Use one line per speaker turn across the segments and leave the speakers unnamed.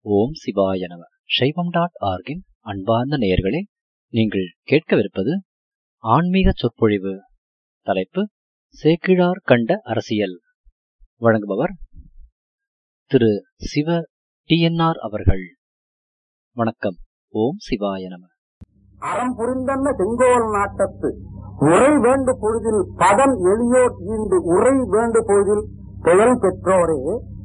ஓம் சிவாய நம சைவம் டாட் ஆர்கின் அன்பார்ந்த நேயர்களே நீங்கள் கேட்கவிருப்பது ஆன்மீக சொற்பொழிவு தலைப்பு சேக்கிழார் கண்ட அரசியல் வழங்குபவர் திரு சிவ டிஎன்ஆர் அவர்கள் வணக்கம் ஓம் சிவாய நம
அறம் புரிந்தன்ன செங்கோல் நாட்டத்து முறை வேண்டு பொழுதில் பதம் எளியோர் ஈண்டு உரை வேண்டு பொழுதில் பெயல் பெற்றோரே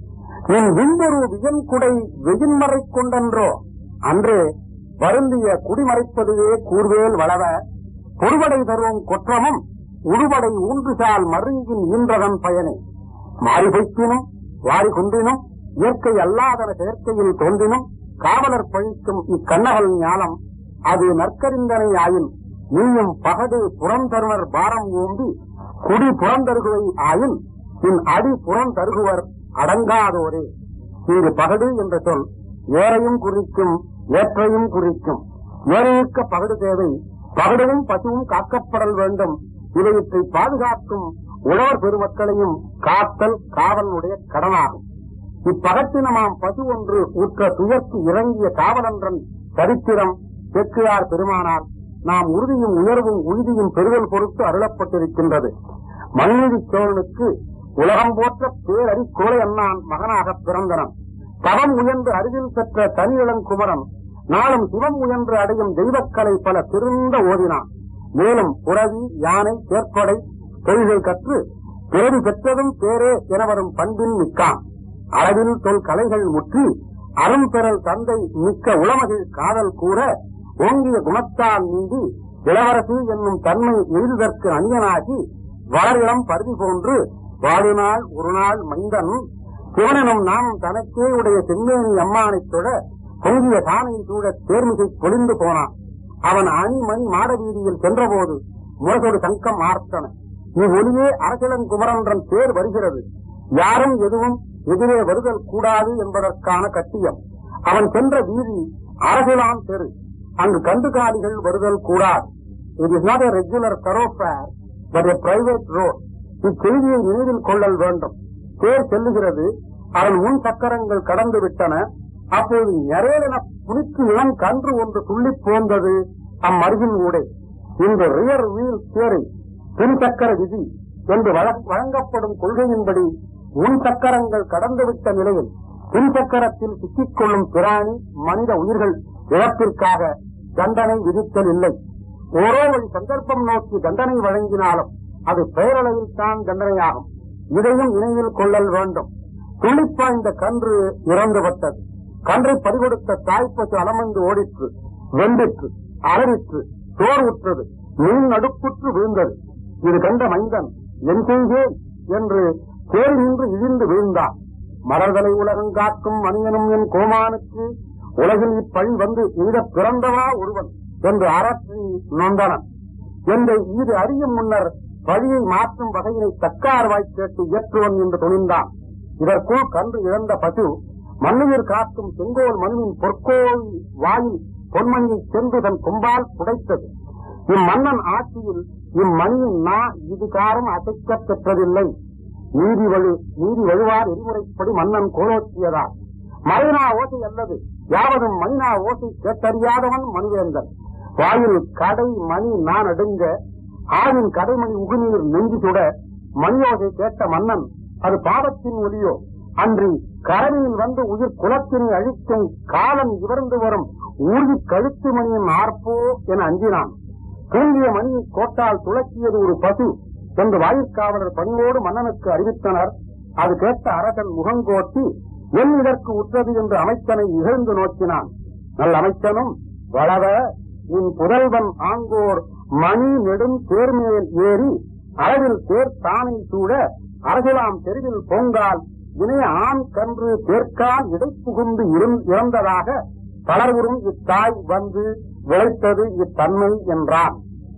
நின் விண்பொரு வியன்குடை வெயின்மறை கொண்டன்றோ அன்றே வருந்திய குடிமறைப்பதுவே கூர்வேல் வளவ பொறுவடை தரும் கொற்றமும் உடுபடை ஊன்றுசால் மருங்கின் ஈன்றதன் பயனே மாறி பொய்ப்பினும் வாரி குன்றினும் இயற்கை அல்லாதன செயற்கையில் தோன்றினும் காவலர் பழிக்கும் இக்கண்ணகல் ஞானம் அது நற்கரிந்தனை ஆயின் நீயும் பகடு புறந்தருவர் பாரம் ஓம்பி குடி புறந்தருகுவை ஆயின் இன் அடி புறந்தருகுவர் அடங்காதோரே இங்கு பகடு என்ற சொல் ஏரையும் குறிக்கும் ஏற்றையும் குறிக்கும் ஏறையுக்க பகடு தேவை பகடுவும் பசுவும் காக்கப்படல் வேண்டும் இவையற்றை பாதுகாக்கும் உழவர் பெருமக்களையும் காத்தல் காவலுடைய கடனாகும் இப்பகத்தினமாம் பசு ஒன்று உற்ற துயர்க்கு இறங்கிய காவலன்றன் சரித்திரம் செக்கியார் பெருமானார் நாம் உறுதியும் உயர்வும் உறுதியும் பெறுதல் பொறுத்து அருளப்பட்டிருக்கின்றது மன்நீதி சோழனுக்கு உலகம் போற்ற பேரறி கோலை அண்ணான் மகனாக பிறந்தனன் தவம் உயர்ந்து அறிவில் பெற்ற தனி இளங்குமரன் நாளும் சிவம் உயர்ந்து அடையும் தெய்வக்கலை பல திருந்த ஓதினான் மேலும் புறவி யானை தேர்ப்படை தொழில்கள் கற்று பிறவி பெற்றதும் பேரே என வரும் பண்பின் மிக்கான் அளவில் தொல் கலைகள் முற்றி அரும்பெறல் தந்தை மிக்க உளமகிழ் காதல் கூற ஓங்கிய குணத்தால் நீங்கி இளவரசி என்னும் தன்மை எய்துதற்கு அந்நியனாகி வளரிளம் பருதி போன்று வாழுநாள் ஒரு நாள் மைந்தன் சிவனனும் நாமும் தனக்கே உடைய செம்மேனி அம்மானைத் தொட பொங்கிய தானை சூழ தேர்மிகை பொழிந்து போனான் அவன் அணி மணி மாட வீதியில் சென்றபோது முரசொடு சங்கம் ஆர்த்தன நீ ஒளியே அரசியலங்குமரன்றன் பேர் வருகிறது யாரும் எதுவும் எதிரே வருதல் கூடாது என்பதற்கான கட்டியம் அவன் சென்ற வீதி அரசியலான் தெரு அங்கு கண்டுகாலிகள் வருதல் கூடாது it is not a regular thoroughfare but a private road இச்செய்தியை நினைவில் கொள்ளல் வேண்டும் தேர் செல்லுகிறது அதன் முன் சக்கரங்கள் கடந்து விட்டன அப்போது நெரேலென புனிக்கு இளம் கன்று ஒன்று துள்ளிப் போந்தது அம்மருகின் ஊடே இந்த ரியர் வீல் தேரை பின் சக்கர விதி என்று வழ- வழங்கப்படும் கொள்கையின்படி முன் சக்கரங்கள் கடந்துவிட்ட நிலையில் பின் சக்கரத்தில் சிக்கிக்கொள்ளும் பிராணி மனித உயிர்கள் இழப்பிற்காக தண்டனை விதித்தல் இல்லை ஓரோ வழி சந்தர்ப்பம் நோக்கி தண்டனை வழங்கினாலும் அது பெயரளவில் தான் தண்டனையாகும் இதையும் நினைவில் கொள்ளல் வேண்டும் துளிப்பாய்ந்த கன்று இறந்துவிட்டது கன்றை பறிகொடுத்த தாய்ப்பசு அலமந்து ஓடிற்று வெண்டிற்று அலறிற்று சோர் உற்றது மீன் நடுப்புற்று விழுந்தது இது கண்ட மைந்தன் என் செய்கேன் என்று தேர் நின்று இழிந்து வீழ்ந்தான் மலர்தலை உலகம் காக்கும் மனிதனும் என் கோமானுக்கு உலகில் இப்பழி வந்து எய்த பிறந்தவா ஒருவன் என்று அரற்றி நொந்தனன் என்னை இது அறியும் முன்னர் பழியை மாற்றும் வகையினை தக்கார்வாய் கேட்டு இயற்றுவன் என்று துணிந்தான் இதற்குள் கன்று இழந்த பசு மண்ணுயிர் காக்கும் செங்கோல் மனுவின் பொற்கோள் வாயில் பொன்மணியை சென்று தன் கொம்பால் புடைத்தது இம்மன்னன் ஆட்சியில் இம்மணியின் நா இதுகாரம் அசைக்கப் பெற்றதில்லை நீதி வழு நீதி வழுவார் எரிமுறைப்படி மன்னன் கோலோச்சியதால் மலைனா ஓசை அல்லது யாவதும் மணினா ஓசை கேட்டறியாதவன் மணிவேந்தன் வாயில் கடை மணி நான் அடுங்க ஆவின் கடைமணி உகுநீர் நெஞ்சு சுட மணியோசை கேட்ட மன்னன் அது பாவத்தின் ஒலியோ அன்றி கரணியில் வந்து உயிர் குலத்தினை அழிக்கும் காலம் இவர்ந்து வரும் ஊர்தி கழுத்து மணியின் ஆர்ப்போ என அஞ்சினான் தூங்கிய மணியை கோட்டால் துளக்கியது ஒரு பசு என்று வாயிற்காவலர் பணியோடு மன்னனுக்கு அறிவித்தனர் அது கேட்ட அரசன் முகங்கோட்டி என் இதற்கு உற்றது என்று அமைச்சனை இகழ்ந்து நோக்கினான் நல்ல அமைச்சனும் வளவ உன் புதல்வன் ஆங்கோர் மணி நெடும் தேர்மேல் ஏறி அளவில் தேர் தானை சூழ அரசிலாம் தெருவில் பொங்கால் இணைய ஆண் கன்று தேர்க்கால் இடைப்புகுந்து இருந்- இறந்ததாக பலர்வரும் இத்தாய் வந்து விளைத்தது இத்தன்மை என்றான்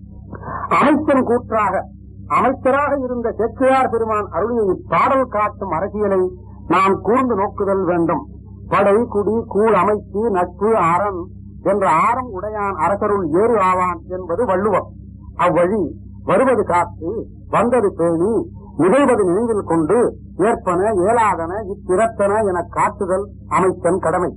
அமைச்சன் கூற்றாக அமைச்சராக இருந்த செக்கியார் பெருமான் அருளிய இப்பாடல் காட்டும் அரசியலை நாம் கூர்ந்து நோக்குதல் வேண்டும் படை குடி கூழ் அமைச்சு நட்பு அரண் என்ற ஆரம் உடையான் அரசருள் ஏறு ஆவான் என்பது வள்ளுவம் அவ்வழி வருவது காத்து வந்தது பேணி நிகழ்வது நினைவில் கொண்டு ஏற்பன இயலாதன இத்திறத்தன என காட்டுதல் அமைச்சன் கடமை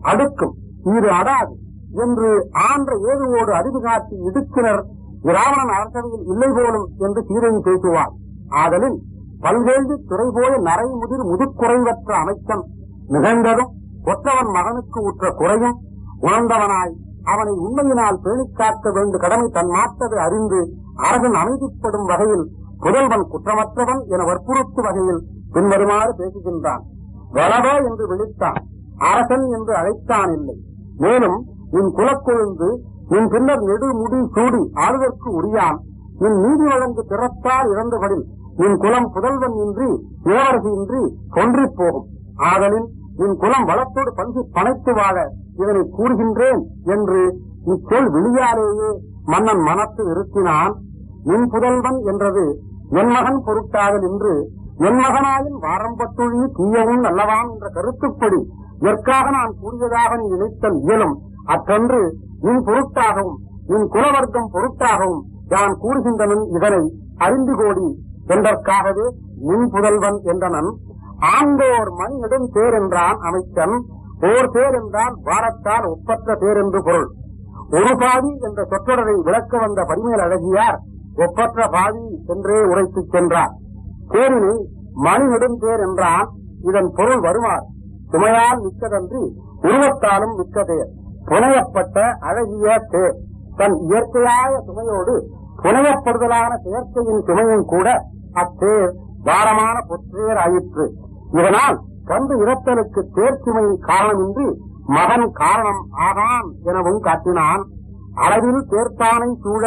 அடுக்கும் இது அடாது என்று ஆன்ற ஏதுவோடு அறிவு காட்டி இடுக்கினர் இராவணன் அரசவையில் இல்லை போலும் என்று சீரன் பேசுவார் ஆதலின் பல்வேறு துறை போய நரை முதிர் முதுக்குறைவற்ற அமைச்சன் நிகழ்ந்ததும் ஒற்றவன் மகனுக்கு உற்ற குறையும் உணர்ந்தவனாய் அவனை உண்மையினால் பேணிக் காக்க வேண்டு கடமை தன் மாற்றதை அறிந்து அரசன் அமைதிப்படும் வகையில் புதல்வன் குற்றமற்றவன் என வற்புறுத்து வகையில் பின்வருமாறு பேசுகின்றான் வளவ என்று விழித்தான் அரசன் என்று அழைத்தான் இல்லை மேலும் நின் குலக்கொழுந்து நின் பின்னர் நெடுமுடி சூடி ஆளுதற்கு உரியான் நின் நீதி வழங்கு திறத்தால் இறந்தபடி நின் குலம் புதல்வன் இன்றி இளவரசி இன்றி தொன்றிப் போகும் ஆதலின் நின் குலம் வளத்தோடு பஞ்சு பனைத்து வாழ இதனை கூறுகின்றேன் என்று இச்சொல் விழியாலேயே மன்னன் மனத்து இருத்தினான் நின் புதல்வன் என்றது என் மகன் பொருட்டாக நின்று என் மகனாயின் வாரம்பட்டுழி தீயவும் நல்லவான் என்ற கருத்துப்படி எற்காக நான் கூறியதாக நீ நினைத்தல் இயலும் அற்றன்று நின் பொருட்டாகவும் நின் குலவர்க்கம் பொருட்டாகவும் யான் கூறுகின்றனன் இதனை அறிந்து கோடி என்பதற்காகவே நின் புதல்வன் என்றனன் ஆண்டோர் மணி நெடும் தேர் என்றான் அமைச்சன் ஓர் தேர் என்றால் வாரத்தால் ஒப்பற்ற தேர் என்று பொருள் ஒரு பாதி என்ற சொற்றொடரை விளக்க வந்த பரிமேல் அழகியார் ஒப்பற்ற பாதி என்றே உரைத்துச் சென்றார் தேரினை மணி நெடும் தேர் என்றான் இதன் பொருள் வருமாறு சுமையால் மிக்கதன்றி உருவத்தாலும் மிக்க தேர் புனையப்பட்ட அழகிய தேர் தன் இயற்கையாய சுமையோடு புனையப்படுதலான செயற்கையின் சுமையும் கூட அத்தேர் பாரமான பொற்றேர் ஆயிற்று இதனால் கண்டு இறத்தலுக்கு தேர்ச்சுமை காரணமின்றி மகன் காரணம் ஆகான் எனவும் காட்டினான் அளவில் தேர்த்தானை சூழ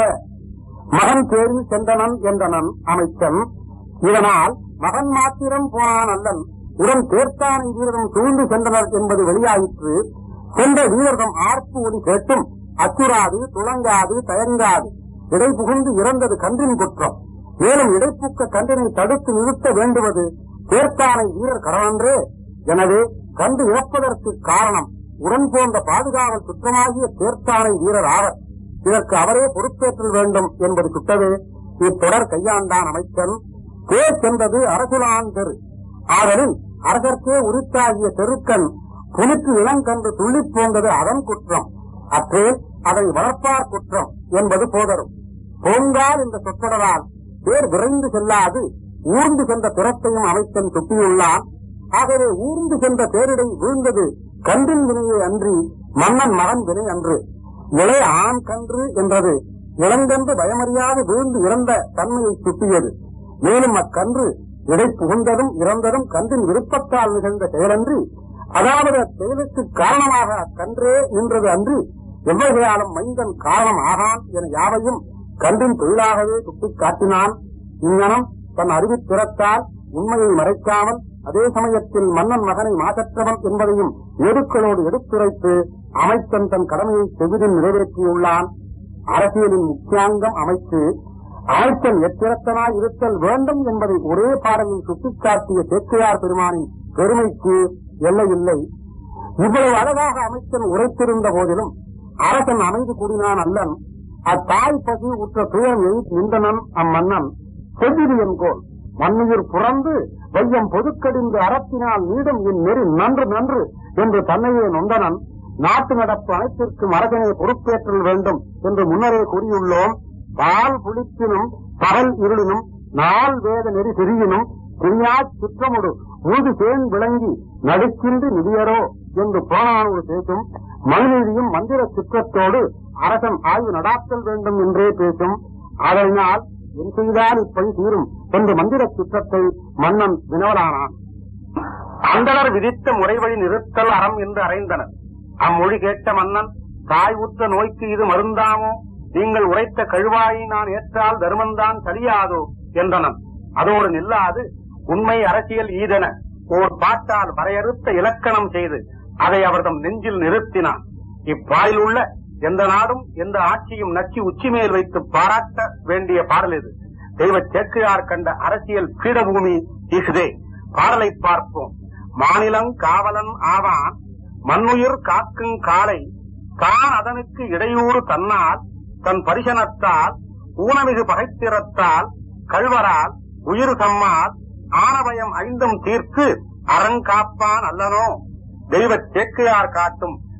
மகன் தேர்வு சென்றனன் என்றனன் அமைச்சன் இதனால் மகன் மாத்திரம் போனான் அல்லன் உடன் தேர்த்தானை வீரரும் சூழ்ந்து சென்றனர் என்பது வெளியாயிற்று சென்ற வீரர்தம் ஆர்ப்பு ஒலி கேட்டும் அச்சுறாது துளங்காது தயங்காது இடை புகுந்து இறந்தது கன்றின் குற்றம் மேலும் இடைப்புக்க கன்றினை தடுத்து நிறுத்த வேண்டுவது தேர்த்தானை வீரர் கடனன்றே எனவே கண்டு இறப்பதற்கு காரணம் உடன் போன்ற பாதுகாவல் குற்றமாகிய தேர்த்தானை வீரர் ஆவர் இதற்கு அவரே பொறுப்பேற்றல் வேண்டும் என்பது சுட்டவே இத்தொடர் கையாண்டான் அமைச்சன் தேர் சென்றது அரசுலான் தெரு ஆதலின் அரசர்க்கே உரித்தாகிய தெருக்கன் புனுக்கு இளங்கன்று துள்ளிப் போந்தது அதன் குற்றம் அற்றே அதை வளர்ப்பார் குற்றம் என்பது போதரும் போங்கால் என்ற சொற்றொடரால் தேர் விரைந்து செல்லாது ஊர்ந்து சென்ற திறத்தையும் அமைச்சன் சுட்டியுள்ளான் ஆகவே ஊர்ந்து சென்ற தேரிடை வீழ்ந்தது கன்றின் வினையை அன்றி மன்னன் மகன் வினை அன்று இளைய ஆண் கன்று என்றது இளங்கன்று பயமறியாது வீழ்ந்து இறந்த தன்மையை சுட்டியது மேலும் அக்கன்று இடை புகுந்ததும் இறந்ததும் கன்றின் விருப்பத்தால் நிகழ்ந்த செயலன்றி அதாவது அச்செயலுக்கு காரணமாக அக்கன்றே நின்றது அன்றி எவ்வகையாலும் மைந்தன் காரணம் ஆகான் என யாவையும் கன்றின் தொழிலாகவே சுட்டிக் காட்டினான் இங்ஙனம் தன் அறிவித்திறத்தால் உண்மையை மறைக்காமல் அதே சமயத்தில் மன்னன் மகனை மாசற்றவன் என்பதையும் ஏடுக்களோடு எடுத்துரைத்து அமைச்சன் தன் கடமையை செவிதில் நிறைவேற்றியுள்ளான் அரசியலின் முக்கியாங்கம் அமைத்து அமைச்சன் எத்திரத்தனாய் இருத்தல் வேண்டும் என்பதை ஒரே பாடலில் சுட்டிக்காட்டிய சேக்கையார் பெருமானின் பெருமைக்கு எல்லையில்லை இவ்வளவு அழகாக அமைச்சன் உரைத்திருந்த போதிலும் அரசன் அமைதி கூறினான் அல்லன் அத்தாய் பசி உற்ற துயரம் எழுதி நின்றனன் அம்மன்னன் செவ்விதி என்கோள் மண்ணுயிர் புறந்து வையம் பொதுக்கடிந்து அறத்தினால் நீடும் இந்நெறி நன்று நன்று என்று தன்னையே நொந்தனன் நாட்டு நடப்பு அனைத்திற்கும் அரசனை பொறுப்பேற்றல் வேண்டும் என்று முன்னரே கூறியுள்ளோம் பால் புளிப்பினும் பகல் இருளினும் நாள் வேத நெறி சிறியினும் கிரியாச் சுற்றமுடு ஊது தேன் விளங்கி நடுக்கின்றி நிதியரோ என்று புறநானூறு பேசும் மனுநீதியும் மந்திர சுற்றத்தோடு அரசன் ஆய்வு நடாத்தல் வேண்டும் என்றே பேசும் அதனால் என் செய்தால் இப்படி தீரும் என்று மந்திர சுற்றத்தை மன்னன் வினவலானான் அந்தனர் விதித்த முறைவழி நிறுத்தல் அறம் என்று அறைந்தனர் அம்மொழி கேட்ட மன்னன் தாய் உற்ற நோய்க்கு இது மருந்தாமோ நீங்கள் உரைத்த கழுவாயை நான் ஏற்றால் தர்மந்தான் சரியாதோ என்றனன் அதோடு நில்லாது உண்மை அரசியல் ஈதென ஓர் பாட்டால் வரையறுத்த இலக்கணம் செய்து அதை அவர்தம் நெஞ்சில் நிறுத்தினான் இப்பாயில் உள்ள எந்த நாடும் எந்த ஆட்சியும் நச்சி உச்சி மேல் வைத்து பாராட்ட வேண்டிய பாடல் இது தெய்வ சேக்கிழார் கண்ட அரசியல் பீடபூமி இஃதே பாடலை பார்ப்போம் மாநிலம் காவலன் ஆவான் மண்ணுயிர் காக்கும் காலை தான் அதனுக்கு இடையூறு தன்னால் தன் பரிசனத்தால் ஊனமிகு பகைத்திறத்தால் கழ்வரால் உயிர் தம்மால் ஆனபயம் ஐந்தும் தீர்த்து அறங்காப்பான் அல்லனோ தெய்வ சேக்கையார் காட்டும்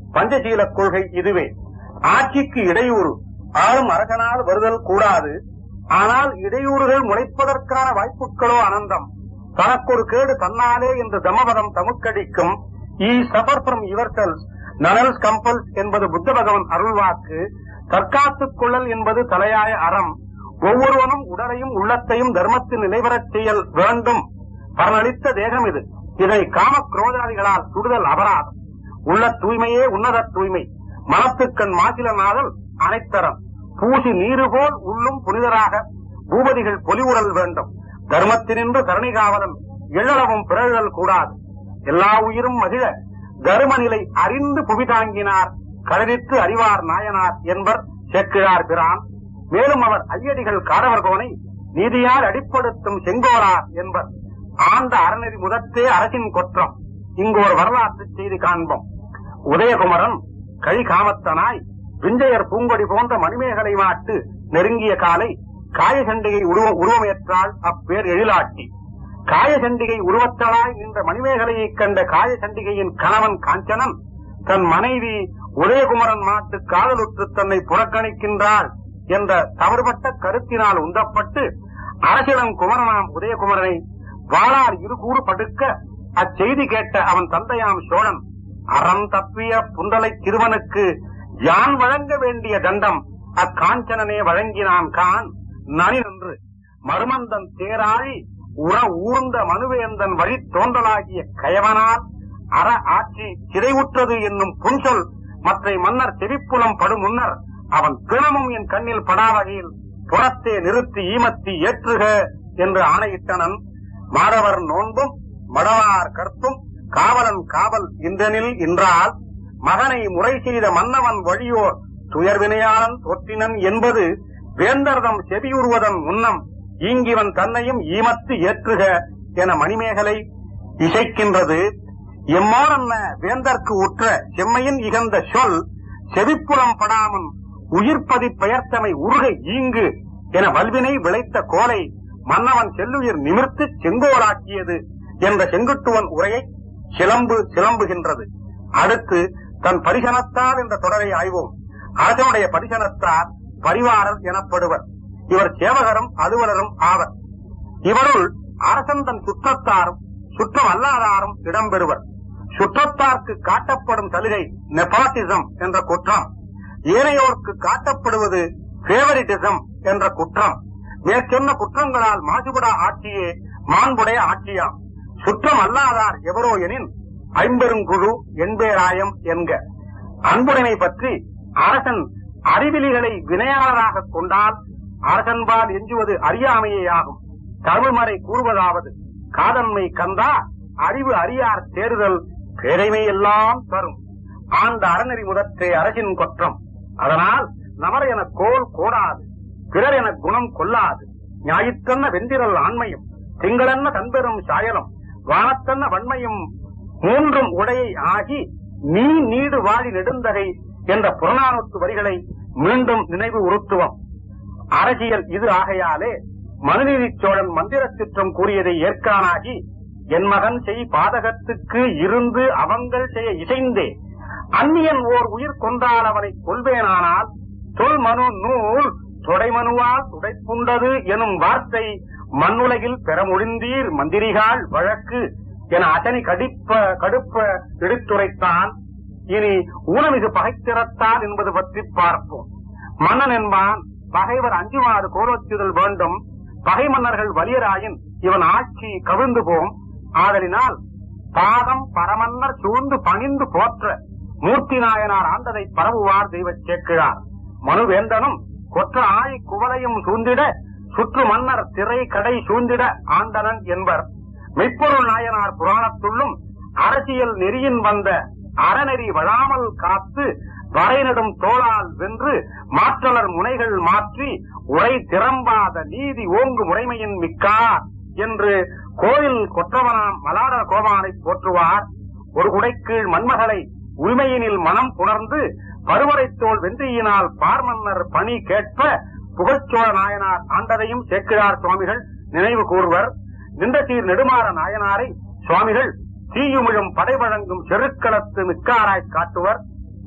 பஞ்சசீல கொள்கை இதுவே ஆட்சிக்கு இடையூறு ஆளும் அரசனால் வருதல் கூடாது ஆனால் இடையூறுகள் முளைப்பதற்கான வாய்ப்புகளோ அனந்தம் தனக்கொரு கேடு தன்னாலே என்று தமபதம் தமுக்கடிக்கும் ye suffer from yourselves none else compels என்பது புத்த பகவன் அருள்வாக்கு தற்காத்துக் கொள்ளல் என்பது தலையாய அறம் ஒவ்வொருவனும் உடலையும் உள்ளத்தையும் தர்மத்தில் நிலைவரச் செய்யல் வேண்டும் பலனளித்த தேகம் இது இதை காம குரோதாதிகளால் சுடுதல் அபராதம் உள்ள தூய்மையே உன்னத தூய்மை மனத்துக்கண் மாசிலனாதல் அனைத்தரம் பூசி நீரு போல் உள்ளும் புனிதராக பூபதிகள் பொலிவுறல் வேண்டும் தர்மத்தினின்று கருணை காவலன் எள்ளளவும் பிறழல் கூடாது எல்லா உயிரும் மகிழ தருமநிலை அறிந்து புவி தாங்கினார் கருதித்து அறிவார் நாயனார் என்பர் செக்கிழார் பிரான் மேலும் அவர் ஐயடிகள் காடவர்கோனை நீதியால் அடிப்படுத்தும் செங்கோலார் என்பர் ஆண்ட அறநெறி முதத்தே அரசின் கொற்றம் இங்கு ஒரு வரலாற்று செய்தி காண்போம் உதயகுமரன் கழி காமத்தனாய் விஞ்சையர் பூங்கொடி போன்ற மணிமேகலை மாட்டு நெருங்கிய காலை காயசண்டிகை உருவ உருவமேற்றாள் அப்பேர் எழிலாட்டி காயசண்டிகை உருவத்தலாய் நின்ற மணிமேகலையைக் கண்ட காயசண்டிகையின் கணவன் காஞ்சனன் தன் மனைவி உதயகுமரன் மாட்டு காதலுற்று தன்னை புறக்கணிக்கின்றாள் என்ற தவறுபட்ட கருத்தினால் உந்தப்பட்டு அரசிடம் குமரனாம் உதயகுமரனை வாளால் இருகூறு படுக்க அச்செய்தி கேட்ட அவன் தந்தையாம் சோழன் அறம் தப்பிய புண்டலை திருவனுக்கு யான் வழங்க வேண்டிய தண்டம் அக்காஞ்சனனே வழங்கினான் கான் நனி நின்று மருமந்தன் தேராழி உற ஊர்ந்த மனுவேந்தன் வழி தோன்றலாகிய கயவனால் அற ஆட்சி சிறைவுற்றது என்னும் புன்சொல் மற்ற மன்னர் செவிப்புலம் படும் முன்னர் அவன் பிணமும் என் கண்ணில் படா வகையில் புறத்தே நிறுத்தி ஈமத்தி ஏற்றுக என்று ஆணையிட்டனன் மாதவர் நோன்பும் மடவார் கற்பும் காவலன் காவல் இன்றனில் இன்றால் மகனை முறை செய்த மன்னவன் வழியோர் துயர்வினையாளன் தொற்றினன் என்பது வேந்தர்தம் செவியுறுவதன் முன்னம் ஈங்கிவன் தன்னையும் ஈமத்து ஏற்றுக என மணிமேகலை இசைக்கின்றது எம்மாறன்ன வேந்தர்க்கு உற்ற செம்மையின் இகந்த சொல் செவிப்புறம் படாமன் உயிர்ப்பதி பெயர்த்தமை உருக ஈங்கு என வல்வினை விளைத்த கோலை மன்னவன் செல்லுயிர் நிமிர்த்து செங்கோலாக்கியது என்ற செங்குட்டுவன் உரையை சிலம்பு சிலம்புகின்றது அடுத்து தன் பரிசனத்தார் என்ற தொடரை ஆய்வோம் அரசனுடைய பரிசனத்தார் பரிவாரர் எனப்படுவர் இவர் சேவகரும் அலுவலரும் ஆவர் இவருள் அரசன் தன் சுற்றத்தாரும் சுற்றம் அல்லாதாரும் இடம்பெறுவர் சுற்றத்தார்க்கு காட்டப்படும் சலுகை நெபாட்டிசம் என்ற குற்றம் ஏனையோர்க்கு காட்டப்படுவது பேவரிட்டிசம் என்ற குற்றம் மேற்சொன்ன குற்றங்களால் மாசுபடா ஆட்சியே மாண்புடைய ஆட்சியாம் சுற்றம் அல்லாதார் எவரோ எனின் ஐம்பெருங்குழு எண்பேராயம் என்க அன்புடைமை பற்றி அரசன் அறிவிலிகளை வினையாளராக கொண்டால் அரசன்பால் எஞ்சுவது அறியாமையே ஆகும் தமிழ்மறை கூறுவதாவது காதன்மை கந்தா அறிவு அறியார் தேறுதல் பேரைமை எல்லாம் தரும் ஆண்ட அறநெறி முதற்றே அரசின் குற்றம் அதனால் நமர் என கோல் கோடாது பிறர் என குணம் கொள்ளாது ஞாயிற்றன்ன வெந்திரல் ஆண்மையும் திங்களன்ன தன்பெரும் சாயலம் வானத்தன்ன வன்மையும் மூன்றும் உடையை ஆகி நீ நீடு வாழி நெடுந்தகை என்ற புறநானூற்று வரிகளை மீண்டும் நினைவு உறுத்துவோம் அரசியல் இது ஆகையாலே மனுநீதி சோழன் மந்திர சிற்றம் கூறியதை ஏற்கானாகி என் மகன் செய் பாதகத்துக்கு இருந்து அவங்கள் செய்ய இசைந்தே அந்நியன் ஓர் உயிர் கொண்டால் அவனை கொள்வேனானால் தொல் மனு நூல் தொடைமனுவால் துடைப்புண்டது எனும் வார்த்தை மண்ணுலகில் பெற முடிந்தீர் மந்திரிகால் வழக்கு என அசனி கடிப்ப கடுப்ப எடுத்துரைத்தான் இனி ஊனமிகு பகைத்திறத்தான் என்பது பற்றி பார்ப்போம் மன்னன் என்பான் பகைவர் அஞ்சுமாறு கோலோச்சுதல் வேண்டும் பகை மன்னர்கள் வலியராயின் இவன் ஆட்சி கவிழ்ந்து போம் ஆதலினால் பாதம் பரமன்னர் சூழ்ந்து பணிந்து போற்ற மூர்த்தி நாயனார் ஆண்டதை பரவுவார் தெய்வ சேக்கிழார் மனுவேந்தனும் கொற்ற ஆய் குவலையும் சூழ்ந்திட சுற்று மன்னர் திரை கடை சூழ்ந்திட ஆண்டனன் என்பர் மெய்ப்பொருள் நாயனார் புராணத்துள்ளும் அரசியல் நெறியின் வந்த அறநெறி வழாமல் காத்து வரைநடும் தோளால் வென்று மாற்றலர் முனைகள் மாற்றி உரை திறம்பாத நீதி ஓங்கு முறைமையின் மிக்கார் என்று கோயில் கொற்றவனாம் மலாட கோமானை போற்றுவார் ஒரு குடைக்கீழ் மண்மகளை உரிமையினில் மனம் புணர்ந்து பருவரைத்தோல் வென்றியினால் பார்மன்னர் பணி கேட்ப புகழ்ச்சோழ நாயனார் ஆண்டதையும் சேக்கிழார் சுவாமிகள் நினைவு கூறுவர் நின்றசீர் நெடுமாற நாயனாரை சுவாமிகள் தீயுமிழும் படை வழங்கும் செருக்களத்து மிக்காராய் காட்டுவர்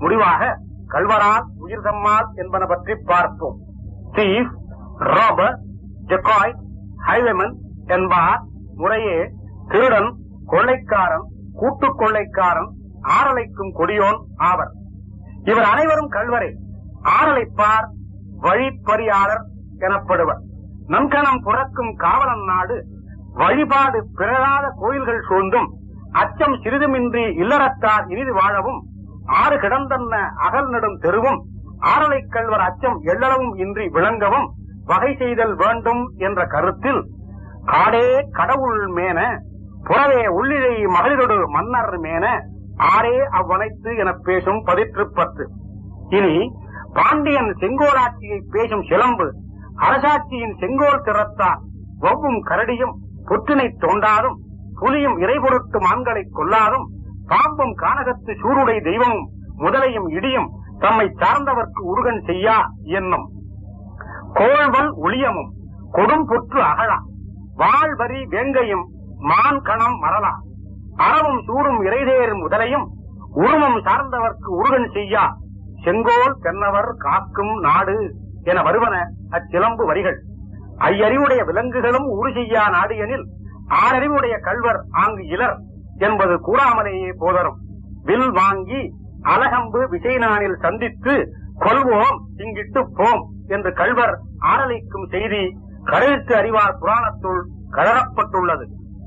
முடிவாக கல்வரால் உயிர் தம்மால் என்பன பற்றி பார்ப்போம் தீஃப் ராபர் ஜெகாய் ஹைவேமன் என்பார் முறையே திருடன் கொள்ளைக்காரன் கூட்டுக் கொள்ளைக்காரன் ஆறலைக்கும் கொடியோன் ஆவர் இவர் அனைவரும் கல்வரே ஆறலைப்பார் வழிப்பறியாளர் எனப்படுவர் நன்கணம் புறக்கும் காவலன் நாடு வழிபாடு பிறழாத கோயில்கள் சூழ்ந்தும் அச்சம் சிறிதுமின்றி இல்லறத்தார் இனிது வாழவும் ஆறு கிடந்தன்ன அகல் நெடும் தெருவும் ஆறலை கல்வர் அச்சம் எள்ளளவும் இன்றி விளங்கவும் வகை செய்தல் வேண்டும் என்ற கருத்தில் காடே கடவுள் மேன புறவே உள்ளிழை மகளிரொடு மன்னர் மேன ஆரே அவ்வனைத்து எனப் பேசும் பதிற்றுப்பத்து இனி பாண்டியன் செங்கோலாட்சியை பேசும் சிலம்பு அரசாட்சியின் செங்கோல் திறத்தான் ஒவ்வும் கரடியும் புற்றினை தோண்டாதும் புலியும் இறைபொருட்டு மான்களை கொல்லாதும் பாம்பும் கானகத்து சூருடை தெய்வமும் முதலையும் இடியும் தம்மை சார்ந்தவர்க்கு உருகன் செய்யா என்னும் கோள்வல் ஒளியமும் கொடும் புற்று அகழா வாழ்வரி வேங்கையும் மான் கணம் மரலா அறவும் சூடும் இறைதேரும் முதலையும் உருவம் சார்ந்தவர்க்கு உருகன் செய்யா செங்கோல் தென்னவர் காக்கும் நாடு என வருவன அச்சிலம்பு வரிகள் ஐயறிவுடைய விலங்குகளும் ஊறு செய்யா நாடு எனில் ஆறறிவுடைய கல்வர் ஆங்கு இலர் என்பது கூறாமலேயே போதரும் வில் வாங்கி அலகம்பு விசைநானில் சந்தித்து கொள்வோம் இங்கிட்டு போம் என்று கல்வர் ஆரலிக்கும் செய்தி கழுத்து அறிவார் புராணத்துள் கழறப்பட்டுள்ளது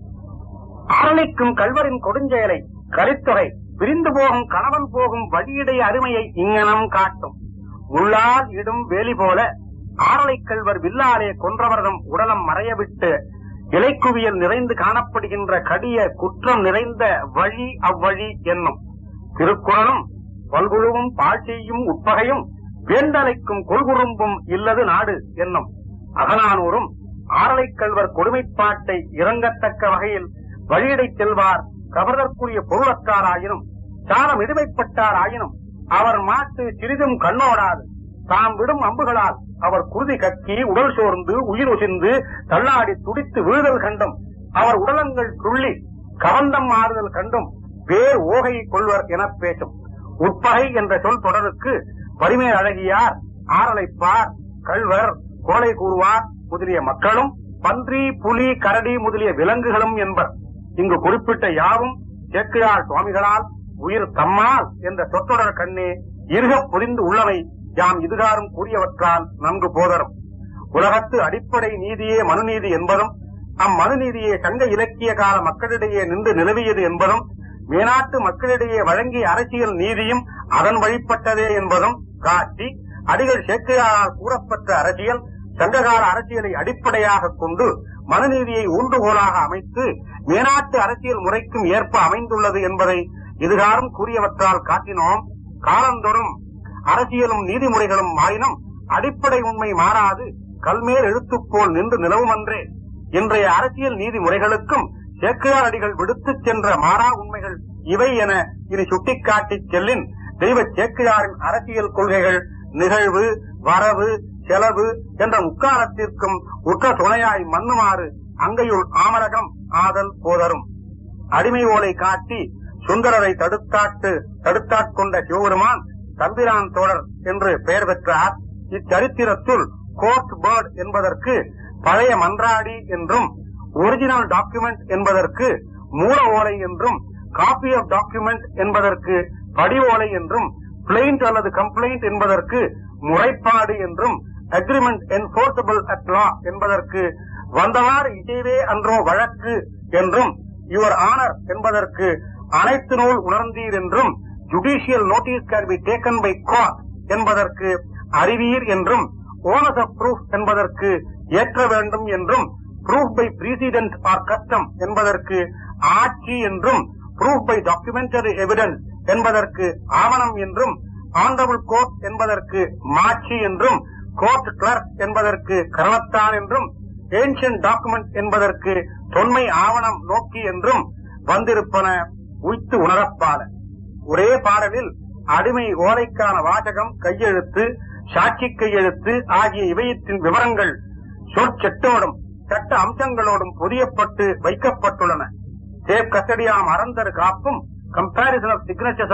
ஆரலிக்கும் கல்வரின் கொடுஞ்செயலை கலித்தொகை பிரிந்து போகும் கணவன் போகும் வழியுடைய அருமையை இங்கனம் காட்டும் உள்ளால் இடும் வேலி போல ஆரலை கல்வர் வில்லாலே கொன்றவர்தம் உடலம் மறையவிட்டு இலைக்குவியல் நிறைந்து காணப்படுகின்ற கடிய குற்றம் நிறைந்த வழி அவ்வழி என்னும் திருக்குறளும் பல்குழுவும் பாழ் செய்யும் உட்பகையும் வேந்தலைக்கும் கொள்குறும்பும் இல்லது நாடு என்னும் அகநானூரும் ஆரலைக் கல்வர் கொடுமைப்பாட்டை இறங்கத்தக்க வகையில் வழியிடைச் செல்வார் கவர்தற்குரிய பொருளற்றாராயினும் சாரம் இடுமைப்பட்டார் ஆயினும் அவர் மாட்டு சிறிதும் கண்ணோடாது தாம் விடும் அம்புகளால் அவர் குருதி கக்கி உடல் சோர்ந்து உயிர் உசிந்து தள்ளாடி துடித்து விழுதல் கண்டும் அவர் உடலங்கள் துள்ளி கவந்தம் மாறுதல் கண்டும் வேர் ஓகை கொள்வர் எனப் பேசும் உட்பகை என்ற சொல் தொடருக்கு பரிமேல் அழகியார் ஆரலைப்பார் கள்வர் கோலை கூறுவார் முதலிய மக்களும் பன்றி புலி கரடி முதலிய விலங்குகளும் என்பர் இங்கு குறிப்பிட்ட யாவும் சேக்கிழார் சுவாமிகளால் உயிர் தம்மால் என்ற சொற்றொடர் கண்ணே இருகப் பொதிந்து உள்ளவை யாம் இதுகாரும் கூறியவற்றால் நன்கு போதரும் உலகத்து அடிப்படை நீதியே மனுநீதி என்பதும் அம்மனுநீதியே சங்க இலக்கிய கால மக்களிடையே நின்று நிலவியது என்பதும் மேனாட்டு மக்களிடையே வழங்கிய அரசியல் நீதியும் அதன் வழிபட்டதே என்பதும் காட்டி அடிகள் சேக்கிழாரால் கூறப்பட்ட அரசியல் சங்ககால அரசியலை அடிப்படையாக கொண்டு மனுநீதியை ஊன்றுகோலாக அமைத்து மேனாட்டு அரசியல் முறைக்கும் ஏற்ப அமைந்துள்ளது என்பதை இதுகாரும் கூறியவற்றால் காட்டினோம் காலந்தோறும் அரசியலும் நீதிமுறைகளும் மாறினும் அடிப்படை உண்மை மாறாது கல்மேல் எழுத்துப்போல் நின்று நிலவுமன்றே இன்றைய அரசியல் நீதிமுறைகளுக்கும் சேக்கிழார் அடிகள் விடுத்துச் சென்ற மாறா உண்மைகள் இவை என இனி சுட்டிக்காட்டிச் செல்லின் தெய்வ சேக்கிழாரின் அரசியல் கொள்கைகள் நிகழ்வு வரவு செலவு என்ற முக்காலத்திற்கும் உற்ற துணையாய் மன்னுமாறு அங்கையுள் ஆமரகம் ஆதல் போதரும் அடிமை ஓலை காட்டி சுந்தரரை தடுத்தாட்டு தடுத்தாட்கொண்ட சிவபெருமான் தம்பிரான் தோழர் என்று பெயர் பெற்றார் இச்சரித்திரத்துள் கோர்ட் பேர்ட் என்பதற்கு பழைய மன்றாடி என்றும் ஒரிஜினல் டாக்குமெண்ட் என்பதற்கு மூல ஓலை என்றும் காப்பி ஆஃப் டாக்குமெண்ட் என்பதற்கு படி ஓலை என்றும் பிளைண்ட் அல்லது கம்ப்ளைண்ட் என்பதற்கு முறைப்பாடு என்றும் அக்ரிமெண்ட் என்போர்சபிள் அட் லா என்பதற்கு வந்தவாறு இசைவே அன்றோ வழக்கு என்றும் யுவர் ஆனர் என்பதற்கு அனைத்து நூல் உணர்ந்தீர் என்றும் judicial notice can be taken by court என்பதற்கு அறிவீர் என்றும் ஓனஸ் ஆஃப் ப்ரூஃப் என்பதற்கு ஏற்ற வேண்டும் என்றும் proof by precedent or custom என்பதற்கு ஆட்சி என்றும் ப்ரூஃப் பை டாக்குமெண்டரி எவிடன்ஸ் என்பதற்கு ஆவணம் என்றும் ஆண்டபிள் கோர்ட் என்பதற்கு மாட்சி என்றும் கோர்ட் கிளர்க் என்பதற்கு கரணத்தான் என்றும் ஏன்ஷியன் டாக்குமெண்ட் என்பதற்கு தொன்மை ஆவணம் நோக்கி என்றும் வந்திருப்பன உய்த்து உணரப்பால ஒரே பாடலில் அடிமை ஓலைக்கான வாசகம் கையெழுத்து சாட்சி கையெழுத்து ஆகிய இவையத்தின் விவரங்கள் சொற்செட்டோடும் சட்ட அம்சங்களோடும் பொதியப்பட்டு வைக்கப்பட்டுள்ளன சேப் கஸ்டடியாம் அறந்தர் காப்பும் கம்பாரிசன் ஆஃப் சிக்னேச்சர்ஸ் ஆம்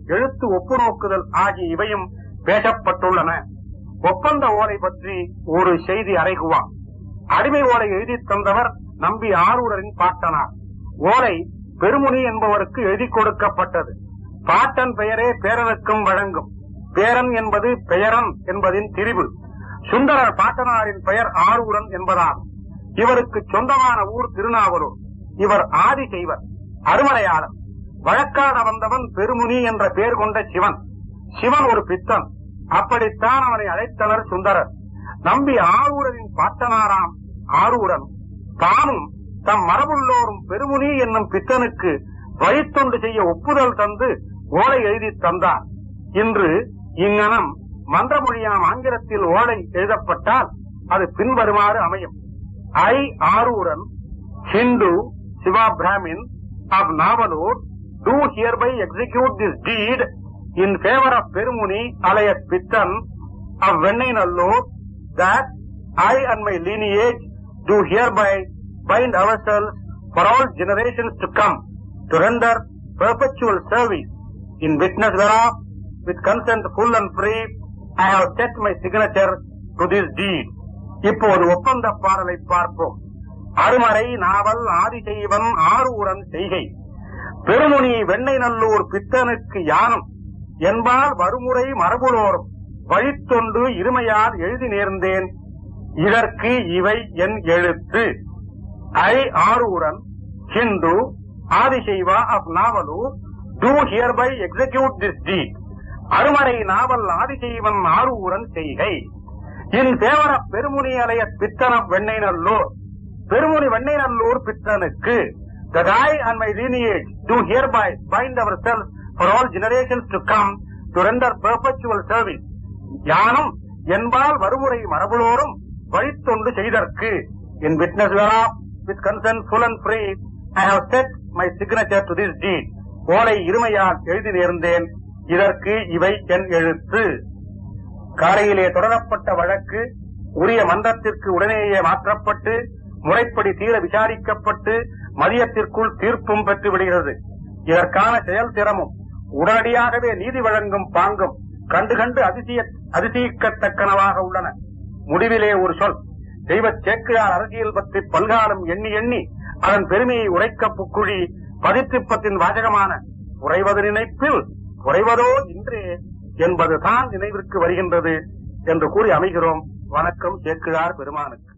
எழுத்து ஒப்புநோக்குதல் ஆகிய இவையும் பேசப்பட்டுள்ளன ஒப்பந்த ஓலை பற்றி ஒரு செய்தி அறைகுவா அடிமை ஓலை எழுதித் தந்தவர் நம்பி ஆரூரரின் பாட்டனார் ஓலை பெருமுனி என்பவருக்கு எழுதி கொடுக்கப்பட்டது பாட்டன் பெயரே பேரனுக்கும் வழங்கும் பேரன் என்பது பெயரன் என்பதின் திரிவு சுந்தரர் பாட்டனாரின் பெயர் ஆரூரன் என்பதாகும் இவருக்கு சொந்தமான ஊர் திருநாவலூர் இவர் ஆதி செய்வர் அருமறையாளர் வழக்காட வந்தவன் பெருமுனி என்ற பெயர் கொண்ட சிவன் சிவன் ஒரு பித்தன் அப்படித்தான் அவனை அழைத்தனர் சுந்தரர் நம்பி ஆரூரரின் பாட்டனாராம் ஆரூரன் தானும் தம் மரபுள்ளோரும் பெருமுனி என்னும் பித்தனுக்கு வழித்தொண்டு செய்ய ஒப்புதல் தந்து ஓலை எழுதி தந்தார் இன்று இங்ஙனம் மன்றமொழியாம் ஆங்கிலத்தில் ஓலை எழுதப்பட்டால் அது பின்வருமாறு அமையும் I Aruran Hindu Siva brahmin of Navalur do hereby execute this deed in favour of பெருமுனி அலைய பித்தன் ஆஃப் வெண்ணை Nallur that I and my lineage do hereby bind ourselves for all generations to come to render perpetual service in witness whereof with consent full and free I have set my signature to this deed. இப்போது ஒப்பந்த பாடலை பார்ப்போம் அருமறை நாவல் ஆதிசெய்வன் ஆரூரன் செய்கை பெருமுனி வெண்ணை நல்லூர் பித்தனுக்கு யானும் என்பால் வருமுறை மரபுளோரும் வழித்தொண்டு இருமையால் எழுதி நேர்ந்தேன் இதற்கு இவை என் எழுத்து I Aruran Hindu Adisaiva of Navalur do hereby execute this deed அருமறை நாவல் ஆதிசைவன் ஆரூரன் செய்கை இன் தேவர பெருமுனி அலைய பித்தன வெண்ணை நல்லூர் பெருமுனி வெண்ணை Nallur பித்தனுக்கு that I and my lineage do hereby bind ourselves for all generations to come to render perpetual service. யானும் என்பால் வருமுறை மரபுளோரும் வழித்தொண்டு செய்தற்கு in witness with concern full and free I have set my signature to this deed ஓலை இருமையால் எழுதி நேர்ந்தேன் இதற்கு இவை என் எழுத்து காலையிலே தொடரப்பட்ட வழக்கு உரிய மன்றத்திற்கு உடனேயே மாற்றப்பட்டு முறைப்படி தீர விசாரிக்கப்பட்டு மதியத்திற்குள் தீர்ப்பும் பெற்று விடுகிறது இதற்கான செயல் திறமும் உடனடியாகவே நீதி வழங்கும் பாங்கும் கண்டு கண்டு அதிசய அதிசயிக்கத்தக்கனவாக உள்ளன முடிவிலே ஒரு சொல் தெய்வ சேக்கிழார் அரசியல் பற்றி பல்காலம் எண்ணி எண்ணி அதன் பெருமையை உரைக்க புக்குழி பதித்திப்பத்தின் வாசகமான உறைவது நினைப்பில் குறைவதோ இன்றே என்பதுதான் நினைவிற்கு வருகின்றது என்று கூறி அமைகிறோம் வணக்கம் சேக்கிழார் பெருமானுக்கு